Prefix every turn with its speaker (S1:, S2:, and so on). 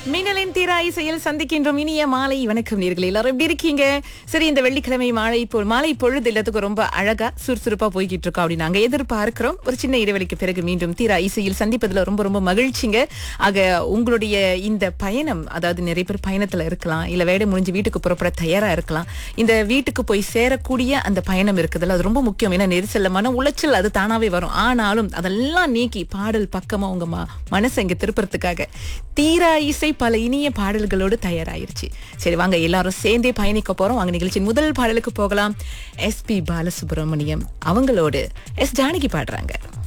S1: மின்னலின் தீரா இசையில் சந்திக்கின்றோம் இனிய மாலை வணக்கம் நேர்களே எல்லாரும் எப்படி இருக்கீங்க சரி இந்த வெள்ளிக்கிழமை மாலை பொ- மாலை பொழுது எல்லாத்துக்கும் ரொம்ப அழகா சுறுசுறுப்பா போய்கிட்டு இருக்கோம் அப்படின்னு நாங்க எதிர்பார்க்கிறோம் ஒரு சின்ன இடைவெளிக்கு பிறகு மீண்டும் தீரா இசையில் சந்திப்பதுல ரொம்ப ரொம்ப மகிழ்ச்சிங்க ஆக உங்களுடைய இந்த பயணம் அதாவது நிறைய பேர் பயணத்துல இருக்கலாம் இல்ல வேலை முடிஞ்சு வீட்டுக்கு புறப்பட தயாரா இருக்கலாம் இந்த வீட்டுக்கு போய் சேரக்கூடிய அந்த பயணம் இருக்குதுல்ல அது ரொம்ப முக்கியம் ஏன்னா நெரிசல்ல மன உளைச்சல் அது தானாவே வரும் ஆனாலும் அதெல்லாம் நீக்கி பாடல் பக்கமா உங்க ம- மனசை இங்க திருப்புறதுக்காக தீரா இசை பல இனிய பாடல்களோடு தயாராயிருச்சு சரி வாங்க எல்லாரும் சேர்ந்தே பயணிக்க போறோம் வாங்க நிகழ்ச்சியின் முதல் பாடலுக்கு போகலாம் எஸ்பி பாலசுப்ரமணியம் அவங்களோடு எஸ் ஜானகி பாடுறாங்க